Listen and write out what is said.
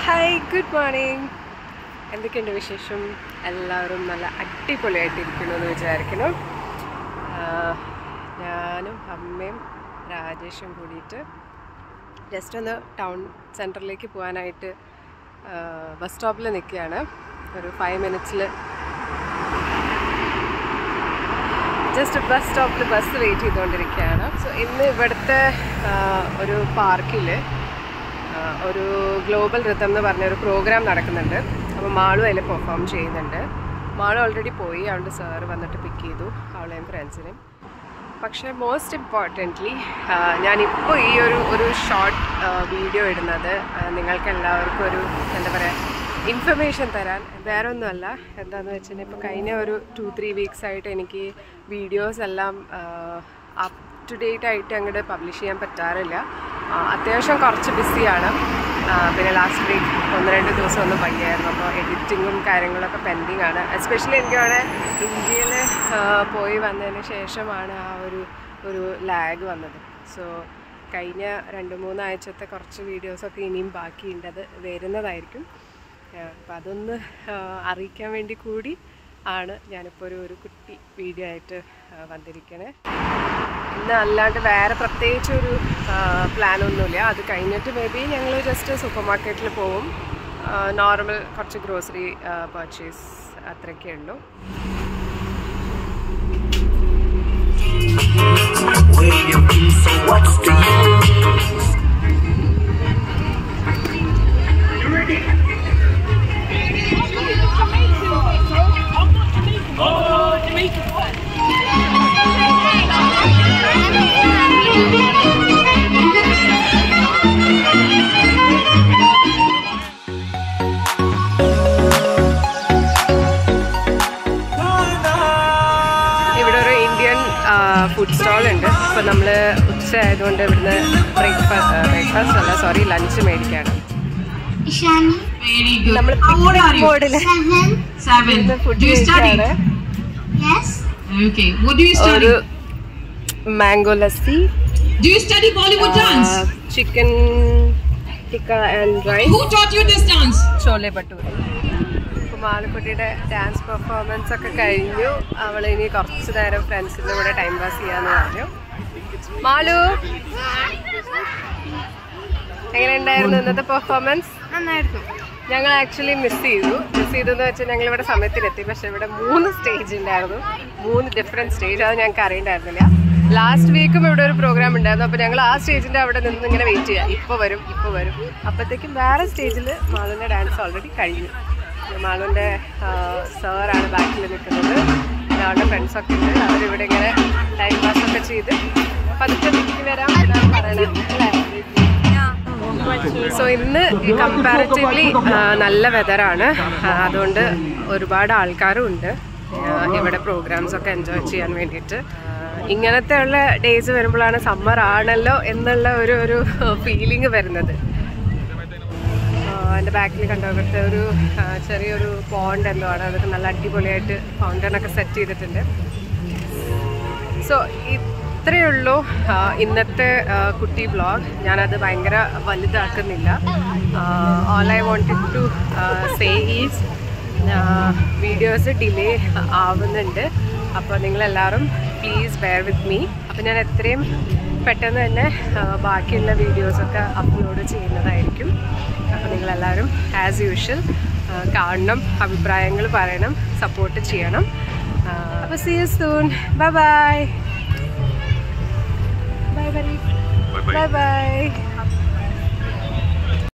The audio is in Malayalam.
ഹായ് ഗുഡ് മോർണിംഗ് എന്തൊക്കെയുണ്ട് വിശേഷം എല്ലാവരും നല്ല അടിപൊളിയായിട്ടിരിക്കുന്നു എന്ന് വിചാരിക്കുന്നു ആഹ് ഞാനും അമ്മയും രാജേഷും കൂടിയിട്ട് ജസ്റ്റ് ഒന്ന് ടൗൺ സെൻറ്ററിലേക്ക് പോകാനായിട്ട് ബസ് സ്റ്റോപ്പിൽ നിൽക്കുകയാണ് ഒരു ഫൈവ് മിനിറ്റ്സിൽ ജസ്റ്റ് ബസ് സ്റ്റോപ്പിൽ ബസ് വെയിറ്റ് ചെയ്തുകൊണ്ടിരിക്കുകയാണ് സോ ഇന്ന് ഇവിടുത്തെ ആഹ്, ഒരു പാർക്കിൽ ഒരു ഗ്ലോബൽ റിതം എന്ന് പറഞ്ഞൊരു പ്രോഗ്രാം നടക്കുന്നുണ്ട് അപ്പോൾ മാളു അതിൽ പെർഫോം ചെയ്യുന്നുണ്ട് മാളു ഓൾറെഡി പോയി അവളുടെ സാറ് വന്നിട്ട് പിക്ക് ചെയ്തു അവളെയും ഫ്രണ്ട്സിനെയും പക്ഷേ മോസ്റ്റ് ഇമ്പോർട്ടൻ്റ്ലി ഞാനിപ്പോൾ ഈ ഒരു ഒരു ഷോർട്ട് വീഡിയോ ഇടുന്നത് ആ, നിങ്ങൾക്ക് എല്ലാവർക്കും ഒരു എന്താ പറയുക ഇൻഫർമേഷൻ തരാൻ വേറെ ഒന്നുമല്ല എന്താണെന്ന് വെച്ചിട്ടുണ്ടെങ്കിൽ ഇപ്പോൾ കഴിഞ്ഞ ഒരു ടു ത്രീ വീക്സ് ആയിട്ട് എനിക്ക് വീഡിയോസ് എല്ലാം അപ് ടു ഡേറ്റ് ആയിട്ട് അങ്ങോട്ട് പബ്ലിഷ് ചെയ്യാൻ പറ്റാറില്ല ആ, അത്യാവശ്യം കുറച്ച് ബിസിയാണ് പിന്നെ ലാസ്റ്റ് വീക്ക് ഒന്ന് രണ്ട് ദിവസം ഒന്നും വയ്യായിരുന്നു അപ്പോൾ എഡിറ്റിങ്ങും കാര്യങ്ങളൊക്കെ പെൻഡിങ് ആണ് എസ്പെഷ്യലി എനിക്കവിടെ ഇന്ത്യയിൽ പോയി വന്നതിന് ശേഷമാണ് ആ ഒരു ഒരു ലാഗ് വന്നത് സോ കഴിഞ്ഞ രണ്ട് മൂന്ന് ആഴ്ചത്തെ കുറച്ച് വീഡിയോസൊക്കെ ഇനിയും ബാക്കിയുണ്ട് അത് വരുന്നതായിരിക്കും അപ്പം അതൊന്ന് ആ, അറിയിക്കാൻ വേണ്ടി കൂടി ആണ് ഞാനിപ്പോൾ ഒരു ഒരു കുട്ടി വീഡിയോ ആയിട്ട് ആ, വന്നിരിക്കണേ ഇന്ന് അല്ലാണ്ട് വേറെ പ്രത്യേകിച്ച് ഒരു പ്ലാൻ ഒന്നുമില്ല അത് കഴിഞ്ഞിട്ട് മേ ബി ഞങ്ങൾ ജസ്റ്റ് സൂപ്പർ മാർക്കറ്റിൽ പോവും നോർമൽ കുറച്ച് ഗ്രോസറി പർച്ചേസ് അത്രയൊക്കെ ഉള്ളൂ waiting, so what's the use? ഇവിടെ ഒരു ഇന്ത്യൻ ഫുഡ് സ്റ്റോൾ ഉണ്ട് അപ്പോൾ നമ്മൾ ഉച്ച ആയതുകൊണ്ട് ഇവിടുന്ന് ബ്രേക്ക്ഫാസ്റ്റ് ബ്രേക്ക്ഫാസ്റ്റ് അല്ല സോറി ലഞ്ച് മേടിക്കാണ് Ishani, Very good. നമ്മൾ How old are you? ബോർഡിൽ seven. Seven. Food Do you study? കഴിക്കാണ് Yes. Okay. What do you study? ഒരു mango lassi Do you study Bollywood dance? Chicken tikka and rice Who taught you this dance? Chole bhatura അപ്പോൾ മാലക്കുട്ടിയുടെ ഡാൻസ് പെർഫോമൻസ് ഒക്കെ കഴിഞ്ഞു അവൾ ഇനി കുറച്ച് നേരം ഫ്രണ്ട്സിൻ്റെ കൂടെ ടൈം പാസ് ചെയ്യാന്ന് പറഞ്ഞു മാലു എങ്ങനെ ഉണ്ടായിരുന്നു ഇന്നത്തെ പെർഫോമൻസ് നന്നായിരുന്നു ഞങ്ങൾ ആക്ച്വലി മിസ് ചെയ്തു മിസ് ചെയ്തെന്ന് വെച്ചാൽ ഞങ്ങൾ ഇവിടെ സമയത്തിനെത്തി പക്ഷെ ഇവിടെ മൂന്ന് സ്റ്റേജ് ഉണ്ടായിരുന്നു മൂന്ന് ഡിഫറെൻറ്റ് സ്റ്റേജ് അത് ഞങ്ങൾക്ക് അറിയണ്ടായിരുന്നില്ല ലാസ്റ്റ് വീക്കും ഇവിടെ ഒരു പ്രോഗ്രാം ഉണ്ടായിരുന്നു അപ്പോൾ ഞങ്ങൾ ആ സ്റ്റേജിൻ്റെ അവിടെ നിന്ന് ഇങ്ങനെ വെയിറ്റ് ചെയ്യാം ഇപ്പോൾ വരും ഇപ്പോൾ വരും അപ്പോഴത്തേക്കും വേറെ സ്റ്റേജിൽ മാളുവിൻ്റെ ഡാൻസ് ഓൾറെഡി കഴിഞ്ഞു മാളുവിൻ്റെ സാറാണ് ബാക്കിൽ നിൽക്കുന്നത് പിന്നെ അവളുടെ ഫ്രണ്ട്സൊക്കെ ഉണ്ട് അവരിവിടെ ഇങ്ങനെ ടൈം പാസ് ഒക്കെ ചെയ്ത് പതുക്കെ തിരിഞ്ഞ് വരാം എന്നാണ് പറയണത് അല്ലേ സോ ഇന്ന് കമ്പാരിറ്റീവ്ലി നല്ല വെതറാണ് അതുകൊണ്ട് ഒരുപാട് ആൾക്കാരും ഉണ്ട് ആ, ഇവിടെ പ്രോഗ്രാംസ് ഒക്കെ എൻജോയ് ചെയ്യാൻ വേണ്ടിയിട്ട് ആ, ഇങ്ങനത്തെ ഉള്ള ഡേയ്സ് വരുമ്പോഴാണ് സമ്മർ ആണല്ലോ എന്നുള്ള ഒരു ഒരു ഫീലിംഗ് വരുന്നത് എൻ്റെ ബാക്കിൽ കണ്ടോ ഇവിടുത്തെ ഒരു ആ, ചെറിയൊരു പോണ്ട് എന്തോ ആണ് അതൊക്കെ നല്ല അടിപൊളിയായിട്ട് ഫൗണ്ടനൊക്കെ സെറ്റ് ചെയ്തിട്ടുണ്ട് സോ ഇത്രയേ ഉള്ളൂ ആ, ഇന്നത്തെ ആ, കുട്ടി വ്ളോഗ് ഞാനത് ഭയങ്കര വലുതാക്കുന്നില്ല all I wanted to say is videos delay ആവുന്നുണ്ട് അപ്പോൾ നിങ്ങളെല്ലാവരും പ്ലീസ് ബെയർ വിത്ത് മീ അപ്പോൾ ഞാൻ എത്രയും പെട്ടെന്ന് തന്നെ ആ, ബാക്കിയുള്ള വീഡിയോസൊക്കെ അപ്ലോഡ് ചെയ്യുന്നതായിരിക്കും അപ്പോൾ നിങ്ങളെല്ലാവരും ആസ് യൂഷ്വൽ കാണണം അഭിപ്രായങ്ങൾ പറയണം സപ്പോർട്ട് ചെയ്യണം അപ്പോൾ see you soon bye bye bye bye bye by